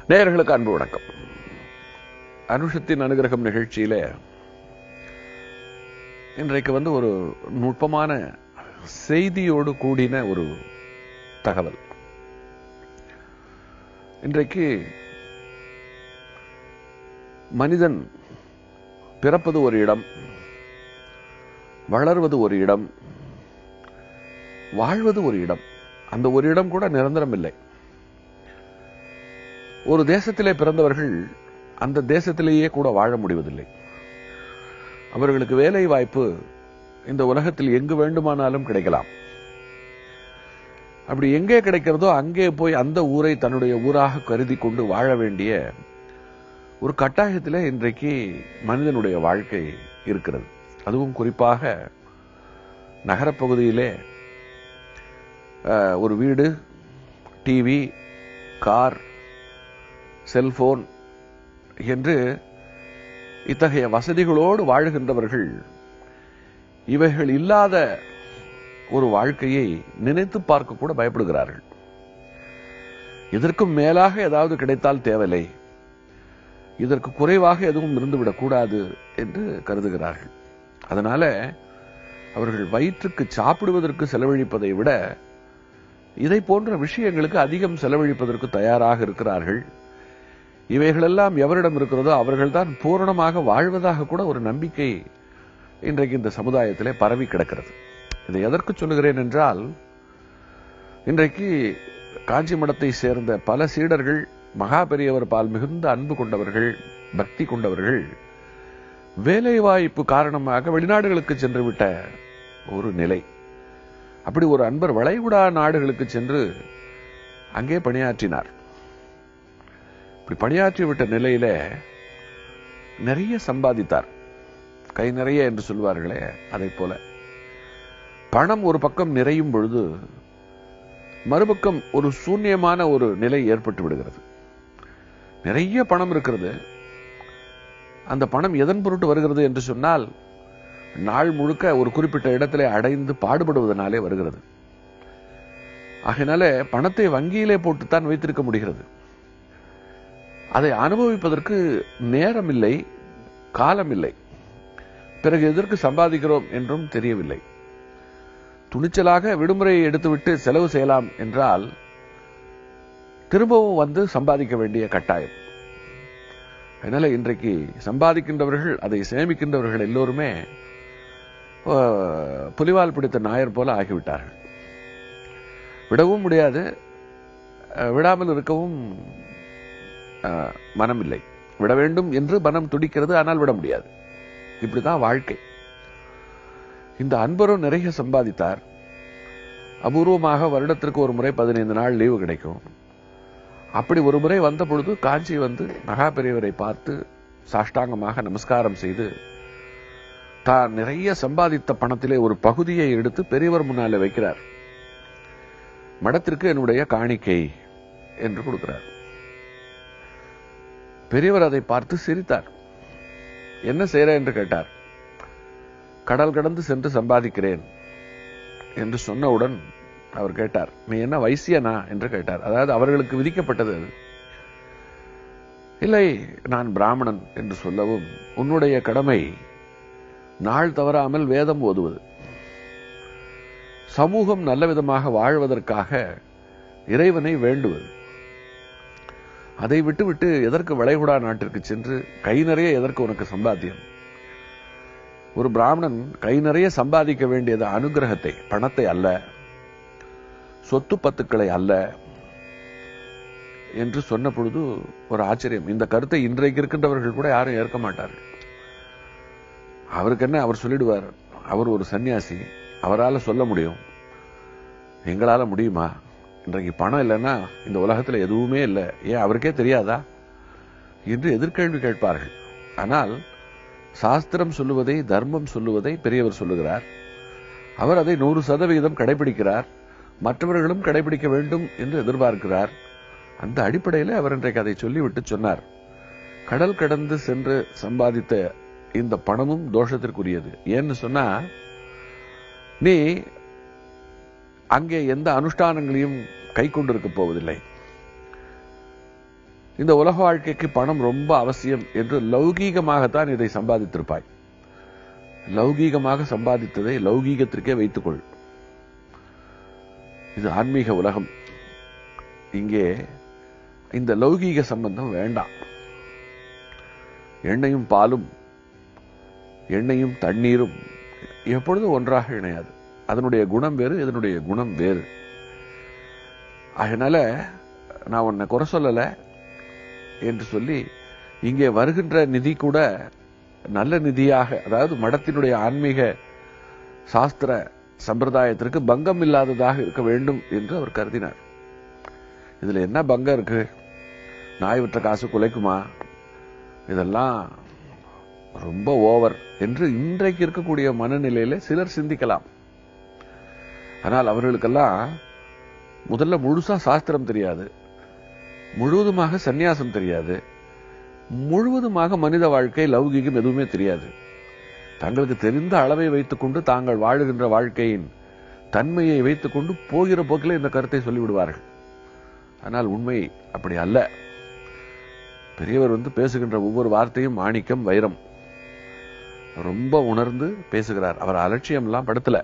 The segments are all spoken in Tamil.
நேயர்களுக்கு அன்பு வணக்கம் அனுஷத்தின் அனுகிரகம் நிகழ்ச்சியில இன்றைக்கு வந்து ஒரு நுட்பமான செய்தியோடு கூடின ஒரு தகவல் இன்றைக்கு மனிதன் பிறப்பது ஒரு இடம் வளர்வது ஒரு இடம் வாழ்வது ஒரு இடம் அந்த ஒரு இடம் கூட நிரந்தரம் இல்லை ஒரு தேசத்திலே பிறந்தவர்கள் அந்த தேசத்திலேயே கூட வாழ முடிவதில்லை அவர்களுக்கு வேலை வாய்ப்பு இந்த உலகத்தில் எங்கு வேண்டுமானாலும் கிடைக்கலாம் அப்படி எங்கே கிடைக்கிறதோ அங்கே போய் அந்த ஊரை தன்னுடைய ஊராக கருதி கொண்டு வாழ வேண்டிய ஒரு கட்டாயத்தில் இன்றைக்கு மனிதனுடைய வாழ்க்கை இருக்கிறது அதுவும் குறிப்பாக நகரப்பகுதியிலே அஹ், ஒரு வீடு டிவி கார் செல்போன் என்று இத்தகைய வசதிகளோடு வாழுகின்றவர்கள் இவைகள் இல்லாத ஒரு வாழ்க்கையை நினைத்து பார்க்க கூட பயப்படுகிறார்கள் இதற்கும் மேலாக ஏதாவது கிடைத்தால் தேவையில்லை இதற்கு குறைவாக எதுவும் இருந்துவிடக் கூடாது என்று கருதுகிறார்கள் அதனால அவர்கள் வயிற்றுக்கு சாப்பிடுவதற்கு செலவழிப்பதை விட இதை போன்ற விஷயங்களுக்கு அதிகம் செலவழிப்பதற்கு தயாராக இருக்கிறார்கள் இவைகளெல்லாம் எவரிடம் இருக்கிறதோ அவர்கள்தான் பூரணமாக வாழ்வதாக கூட ஒரு நம்பிக்கை இன்றைக்கு இந்த சமுதாயத்திலே பரவி கிடக்கிறது இதை எதற்கு சொல்லுகிறேன் என்றால் இன்றைக்கு காஞ்சி மடத்தை சேர்ந்த பல சீடர்கள் மகா பெரியவர் பால் மிகுந்த அன்பு கொண்டவர்கள் பக்தி கொண்டவர்கள் வேலைவாய்ப்பு காரணமாக வெளிநாடுகளுக்கு சென்று விட்ட ஒரு நிலை அப்படி ஒரு அன்பர் வளைகுடா நாடுகளுக்கு சென்று அங்கே பணியாற்றினார் இப்படி பணியாற்றி விட்ட நிலையில நிறைய சம்பாதித்தார் கை நிறைய என்று சொல்வார்களே அதை போல பணம் ஒரு பக்கம் நிறையும் பொழுது மறுபக்கம் ஒரு சூன்யமான ஒரு நிலை ஏற்பட்டு விடுகிறது நிறைய பணம் இருக்கிறது அந்த பணம் எதன் பொருட்டு வருகிறது என்று சொன்னால் நாள் முழுக்க ஒரு குறிப்பிட்ட இடத்திலே அடைந்து பாடுபடுவதனாலே வருகிறது ஆகையினால பணத்தை வங்கியிலே போட்டுத்தான் வைத்திருக்க முடிகிறது அதை அனுபவிப்பதற்கு நேரம் இல்லை காலம் இல்லை பிறகு எதற்கு சம்பாதிக்கிறோம் என்றும் தெரியவில்லை துணிச்சலாக விடுமுறையை எடுத்துவிட்டு செலவு செய்யலாம் என்றால் திரும்பவும் வந்து சம்பாதிக்க வேண்டிய கட்டாயம் அதனால இன்றைக்கு சம்பாதிக்கின்றவர்கள் அதை சேமிக்கின்றவர்கள் எல்லோருமே அஹ், புலிவால் பிடித்த நாயர் போல ஆகிவிட்டார்கள் விடவும் முடியாது அஹ், விடாமல் இருக்கவும் அஹ், மனமில்லை விட வேண்டும் என்று மனம் துடிக்கிறது ஆனால் விட முடியாது இப்படிதான் வாழ்க்கை இந்த அன்பரும் நிறைய சம்பாதித்தார் அபூர்வமாக வருடத்திற்கு ஒரு முறை பதினைந்து நாள் லீவு கிடைக்கும் அப்படி ஒரு முறை வந்த பொழுது காஞ்சி வந்து மகா பெரியவரை பார்த்து சாஷ்டாங்கமாக நமஸ்காரம் செய்து தான் நிறைய சம்பாதித்த பணத்திலே ஒரு பகுதியை எடுத்து பெரியவர் முன்னாலே வைக்கிறார் மடத்திற்கு என்னுடைய காணிக்கை என்று கொடுக்கிறார் பெரியவர் அதை பார்த்து சிரித்தார் என்ன செய்யற என்று கேட்டார் கடல் கடந்து சென்று சம்பாதிக்கிறேன் என்று சொன்னவுடன் அவர் கேட்டார் நீ என்ன வைசியனா என்று கேட்டார் அதாவது அவர்களுக்கு விதிக்கப்பட்டது அது இல்லை நான் பிராமணன் என்று சொல்லவும் உன்னுடைய கடமை நாள் தவறாமல் வேதம் ஓதுவது சமூகம் நல்ல விதமாக வாழ்வதற்காக இறைவனை வேண்டுவது அதை விட்டுவிட்டு எதற்கு வளைகுடா நாட்டிற்கு சென்று கை நிறைய எதற்கு உனக்கு சம்பாத்தியம் ஒரு பிராமணன் கை நிறைய சம்பாதிக்க வேண்டியது அனுகிரகத்தை பணத்தை அல்ல சொத்து பத்துக்களை அல்ல என்று சொன்ன பொழுது ஒரு ஆச்சரியம் இந்த கருத்தை இன்றைக்கு இருக்கின்றவர்கள் கூட யாரும் ஏற்க மாட்டார்கள் அவருக்கு என்ன அவர் சொல்லிடுவார் அவர் ஒரு சன்னியாசி அவரால் சொல்ல முடியும் எங்களால முடியுமா இன்றைக்கு பணம் இல்லைன்னா இந்த உலகத்துல எதுவுமே இல்லை ஏன் அவருக்கே தெரியாதா என்று எதிர்கேள்வி கேட்பார்கள் ஆனால் சாஸ்திரம் சொல்லுவதை தர்மம் சொல்லுவதை பெரியவர் சொல்லுகிறார் அவர் அதை நூறு சதவிகிதம் கடைபிடிக்கிறார் மற்றவர்களும் கடைபிடிக்க வேண்டும் என்று எதிர்பார்க்கிறார் அந்த அடிப்படையில் அவர் இன்றைக்கு அதை சொல்லிவிட்டு சொன்னார் கடல் கடந்து சென்று சம்பாதித்த இந்த பணமும் தோஷத்திற்குரியது ஏன்னு சொன்னா நீ அங்கே எந்த அனுஷ்டானங்களையும் கை கொண்டிருக்க போவதில்லை இந்த உலக வாழ்க்கைக்கு பணம் ரொம்ப அவசியம் என்று லௌகீகமாகத்தான் இதை சம்பாதித்திருப்பாய் லௌகீகமாக சம்பாதித்ததை லௌகீகத்திற்கே வைத்துக்கொள் இது ஆன்மீக உலகம் இங்கே இந்த லௌகீக சம்பந்தம் வேண்டாம் எண்ணெயும் பாலும் எண்ணெயும் தண்ணீரும் எப்பொழுதும் ஒன்றாக இணையாது அதனுடைய குணம் வேறு இதனுடைய குணம் வேறு அதனால நான் உன்னை குறை சொல்லல என்று சொல்லி இங்கே வருகின்ற நிதி கூட நல்ல நிதியாக அதாவது மடத்தினுடைய ஆன்மீக சாஸ்திர சம்பிரதாயத்திற்கு பங்கம் இல்லாததாக இருக்க வேண்டும் என்று அவர் கருதினார் இதுல என்ன பங்கம் இருக்கு நாய் விட்ட காசு குலைக்குமா இதெல்லாம் ரொம்ப ஓவர் என்று இன்றைக்கு இருக்கக்கூடிய மனநிலையில சிலர் சிந்திக்கலாம் ஆனால் அவர்களுக்கெல்லாம் முதல்ல முழுசா சாஸ்திரம் தெரியாது முழுவதுமாக சந்நியாசம் தெரியாது முழுவதுமாக மனித வாழ்க்கை லௌகீகம் எதுவுமே தெரியாது தங்களுக்கு தெரிந்த அளவை வைத்துக்கொண்டு தாங்கள் வாழுகின்ற வாழ்க்கையின் தன்மையை வைத்துக்கொண்டு போகிற போக்கில் இந்த கருத்தை சொல்லிவிடுவார்கள் ஆனால் உண்மை அப்படி அல்ல பெரியவர் வந்து பேசுகின்ற ஒவ்வொரு வார்த்தையும் மாணிக்கம் வைரம் ரொம்ப உணர்ந்து பேசுகிறார் அவர் அலட்சியம் எல்லாம் படுத்தல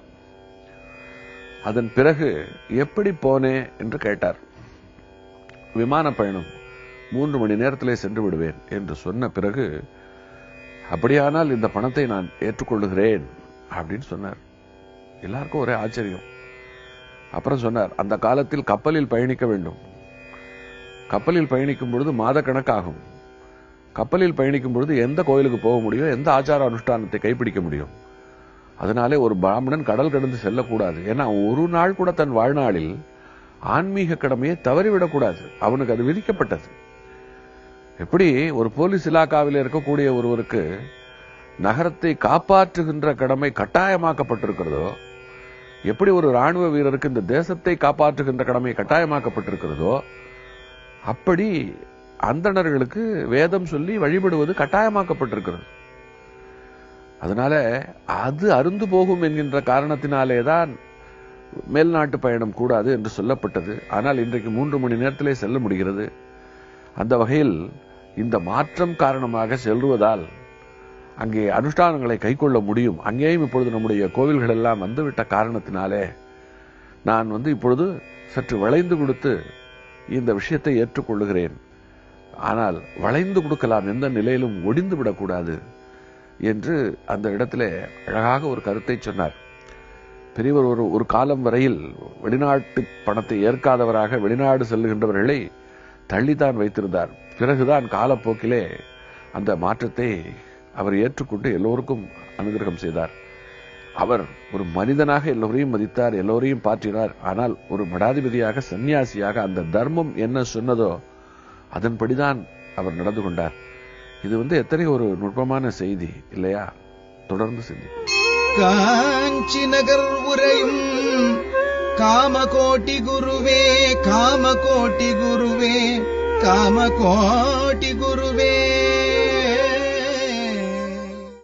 அதன் பிறகு எப்படி போனேன் என்று கேட்டார் விமான பயணம் மூன்று மணி நேரத்திலே சென்று விடுவேன் என்று சொன்ன பிறகு அப்படியானால் இந்த பணத்தை நான் ஏற்றுக்கொள்ளுகிறேன் அப்படின்னு சொன்னார் எல்லாருக்கும் ஒரே ஆச்சரியம் அப்புறம் சொன்னார் அந்த காலத்தில் கப்பலில் பயணிக்க வேண்டும் கப்பலில் பயணிக்கும் பொழுது மாத கணக்காகும் கப்பலில் பயணிக்கும் பொழுது எந்த கோயிலுக்கு போக முடியும் எந்த ஆச்சார அனுஷ்டானத்தை கைப்பிடிக்க முடியும் அதனாலே ஒரு பிராமணன் கடல் கடந்து செல்லக்கூடாது ஏன்னா ஒரு நாள் கூட தன் வாழ்நாளில் ஆன்மீக கடமையை தவறிவிடக்கூடாது அவனுக்கு அது விதிக்கப்பட்டது எப்படி ஒரு போலீஸ் இலாக்காவில் இருக்கக்கூடிய ஒருவருக்கு நகரத்தை காப்பாற்றுகின்ற கடமை கட்டாயமாக்கப்பட்டிருக்கிறதோ எப்படி ஒரு ராணுவ வீரருக்கு இந்த தேசத்தை காப்பாற்றுகின்ற கடமை கட்டாயமாக்கப்பட்டிருக்கிறதோ அப்படி அந்தணர்களுக்கு வேதம் சொல்லி வழிபடுவது கட்டாயமாக்கப்பட்டிருக்கிறது அதனால அது அருந்து போகும் என்கின்ற காரணத்தினாலே தான் மேல்நாட்டு பயணம் கூடாது என்று சொல்லப்பட்டது ஆனால் இன்றைக்கு மூன்று மணி நேரத்திலே செல்ல முடிகிறது அந்த வகையில் இந்த மாற்றம் காரணமாக செல்வதால் அங்கே அனுஷ்டானங்களை கைக்கொள்ள முடியும் அங்கேயும் இப்பொழுது நம்முடைய கோவில்கள் எல்லாம் வந்துவிட்ட காரணத்தினாலே நான் வந்து இப்பொழுது சற்று வளைந்து கொடுத்து இந்த விஷயத்தை ஏற்றுக்கொள்ளுகிறேன் ஆனால் வளைந்து கொடுக்கலாம் எந்த நிலையிலும் ஒடிந்து விடக்கூடாது என்று அந்த இடத்திலே அழகாக ஒரு கருத்தை சொன்னார் பெரியவர் ஒரு ஒரு காலம் வரையில் வெளிநாட்டு பணத்தை ஏற்காதவராக வெளிநாடு செல்லுகின்றவர்களை தள்ளித்தான் வைத்திருந்தார் பிறகுதான் காலப்போக்கிலே அந்த மாற்றத்தை அவர் ஏற்றுக்கொண்டு எல்லோருக்கும் அனுகிரகம் செய்தார் அவர் ஒரு மனிதனாக எல்லோரையும் மதித்தார் எல்லோரையும் பாற்றினார் ஆனால் ஒரு மடாதிபதியாக சன்னியாசியாக அந்த தர்மம் என்ன சொன்னதோ அதன்படிதான் அவர் நடந்து கொண்டார் இது வந்து எத்தனை ஒரு நுட்பமான செய்தி இல்லையா தொடர்ந்து சிந்தி காஞ்சி நகர் உரையும் காமகோட்டி குருவே காமகோட்டி குருவே காமகோட்டி குருவே